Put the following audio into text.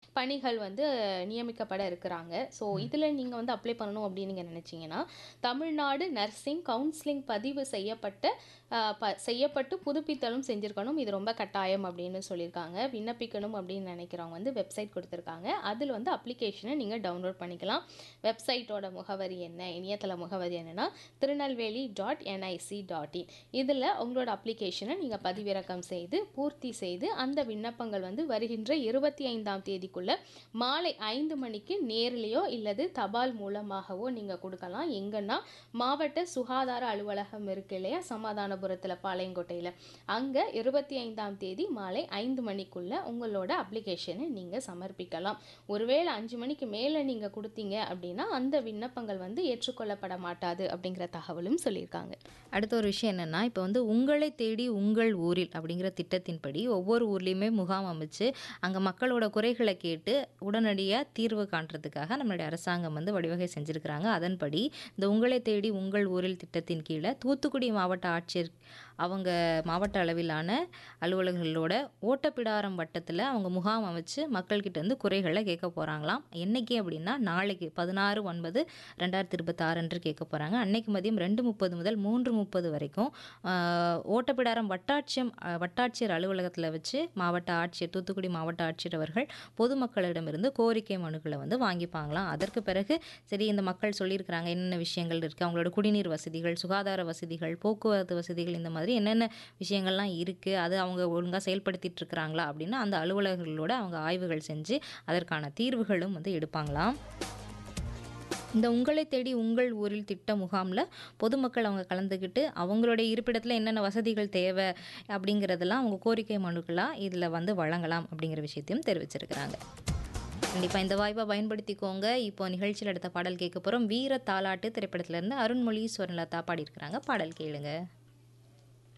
பணிகள் வந்து நியமிக்கப்பட இருக்கிறாங்க ஸோ இதில் நீங்கள் வந்து அப்ளை பண்ணணும் அப்படின்னு நீங்கள் நினச்சிங்கன்னா தமிழ்நாடு நர்சிங் கவுன்சிலிங் பதிவு செய்யப்பட்ட ஆஹ், ப செய்யப்பட்டு புதுப்பித்தலும் செஞ்சுருக்கணும் இது ரொம்ப கட்டாயம் அப்படின்னு சொல்லியிருக்காங்க விண்ணப்பிக்கணும் அப்படின்னு நினைக்கிறவங்க வந்து வெப்சைட் கொடுத்துருக்காங்க அதில் வந்து அப்ளிகேஷனை நீங்கள் டவுன்லோட் பண்ணிக்கலாம் வெப்சைட்டோட முகவரி என்ன இணையதள முகவரி என்னென்னா Tirunelveli dot NIC dot in இதில் உங்களோட அப்ளிகேஷனை நீங்கள் பதிவிறக்கம் செய்து பூர்த்தி செய்து அந்த விண்ணப்பங்கள் வந்து வருகின்ற இருபத்தி ஐந்தாம் தேதிக்குள்ள மாலை ஐந்து மணிக்கு நேர்லேயோ இல்லது தபால் மூலமாகவோ நீங்கள் கொடுக்கலாம் எங்கன்னா மாவட்ட சுகாதார அலுவலகம் இருக்கு இல்லையா சமாதானபுரத்தில் பாளையங்கோட்டையில் அங்கே இருபத்தி ஐந்தாம் தேதி மாலை ஐந்து மணிக்குள்ள உங்களோட அப்ளிகேஷனை நீங்கள் சமர்ப்பிக்கலாம் ஒருவேளை அஞ்சு மணிக்கு மேலே நீங்கள் கொடுத்தீங்க அப்படின்னா அந்த விண்ணப்பங்கள் வந்து ஏற்றுக்கொள்ளப்பட மாட்டாது அப்படிங்கிற தகவலும் சொல்லியிருக்காங்க அடுத்த ஒரு விஷயம் என்னென்னா இப்போ வந்து உங்களை தேடி உங்கள் ஊரில் அப்படிங்கிற திட்டத்தின்படி ஒவ்வொரு ஊர்லேயுமே முகாம் அமைச்சு அங்கே மக்களோட குறைகளை கேட்டு உடனடியாக தீர்வு காண்றதுக்காக நம்மளுடைய அரசாங்கம் வந்து வழிவகை செஞ்சுருக்கிறாங்க அதன்படி இந்த உங்களை தேடி உங்கள் ஊரில் திட்டத்தின் கீழே தூத்துக்குடி மாவட்ட ஆட்சியர் அவங்க மாவட்ட அளவிலான அலுவலர்களோட ஓட்டப்பிடாரம் வட்டத்தில் அவங்க முகாம் அமைச்சு மக்கள்கிட்ட இருந்து குறைகளை கேட்க போகிறாங்களாம் என்னைக்கு அப்படின்னா நாளைக்கு பதினாறு ஒன்பது ரெண்டாயிரத்தி இருபத்தாறு அன்று கேட்க போகிறாங்க அன்னைக்கு மதியம் ரெண்டு முப்பது முதல் மூன்று முப்பது வரைக்கும் ஆஹ், ஓட்டப்பிடாரம் வட்டாட்சியம் அஹ், வட்டாட்சியர் அலுவலகத்தில் வச்சு மாவட்ட ஆட்சியர் தூத்துக்குடி மாவட்ட ஆட்சியர் அவர்கள் பொதுமக்களிடமிருந்து கோரிக்கை மனுக்களை வந்து வாங்கிப்பாங்களாம் அதற்கு பிறகு சரி இந்த மக்கள் சொல்லியிருக்கிறாங்க என்னென்ன விஷயங்கள் இருக்குது அவங்களோட குடிநீர் வசதிகள் சுகாதார வசதிகள் போக்குவரத்து வசதிகள் இந்த மாதிரி என்னென்ன விஷயங்கள்லாம் இருக்குது அது அவங்க ஒழுங்காக செயல்படுத்திட்டு இருக்கிறாங்களா அப்படின்னு அந்த அலுவலர்களோட அவங்க ஆய்வுகள் செஞ்சு அதற்கான தீர்வுகளும் வந்து எடுப்பாங்களாம் இந்த உங்களை தேடி உங்கள் ஊரில் திட்ட முகாமில் பொதுமக்கள் அவங்க கலந்துக்கிட்டு அவங்களுடைய இருப்பிடத்தில் என்னென்ன வசதிகள் தேவை அப்படிங்கிறதெல்லாம் அவங்க கோரிக்கை மனுக்களாக இதில் வந்து வழங்கலாம் அப்படிங்கிற விஷயத்தையும் தெரிவிச்சிருக்கிறாங்க கண்டிப்பாக இந்த வாய்ப்பை பயன்படுத்திக்கோங்க இப்போ நிகழ்ச்சியில் எடுத்த பாடல் கேட்க போகிறோம் வீர தாலாட்டு திரைப்படத்திலேருந்து அருண்மொழி சுவர்ணலதா பாடியிருக்கிறாங்க பாடல் கேளுங்க